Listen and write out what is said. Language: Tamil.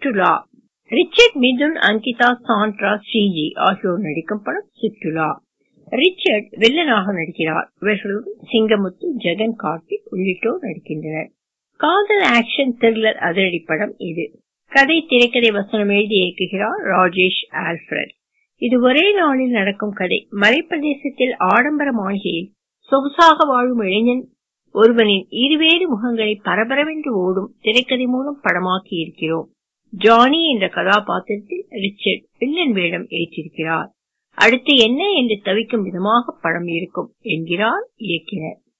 சுற்றுலா ரிச்சர்ட் மிதுன் அங்கிதா சாண்ட்ரா ஸ்ரீஜி ஆகியோர் நடிக்கும் படம் சுற்றுலா ரிச்சர்ட் வில்லனாக நடிக்கிறார் இவர்களுடன் சிங்கமுத்து ஜெகன் கார்த்திக் உள்ளிட்டோர் நடிக்கின்றனர் காதல் ஆக்ஷன் த்ரில்லர் அதிரடி படம் இது கதை திரைக்கதை வசனம் எழுதி இயக்குகிறார் ராஜேஷ் ஆல்ஃபிரட் இது ஒரே நாளில் நடக்கும் கதை மலைப்பிரதேசத்தில் ஆடம்பர மாளிகையில் சொகுசாக வாழும் இளைஞன் ஒருவனின் இருவேறு முகங்களை பரபரவென்று ஓடும் திரைக்கதை மூலம் படமாக்கி இருக்கிறோம் ஜானி என்ற கதாபாத்திரத்தில் ரிச்சர்ட் வில்லன் வேடம் ஏற்றிருக்கிறார் அடுத்து என்ன என்று தவிக்கும் விதமாக படம் இருக்கும் என்கிறார் இயக்குனர்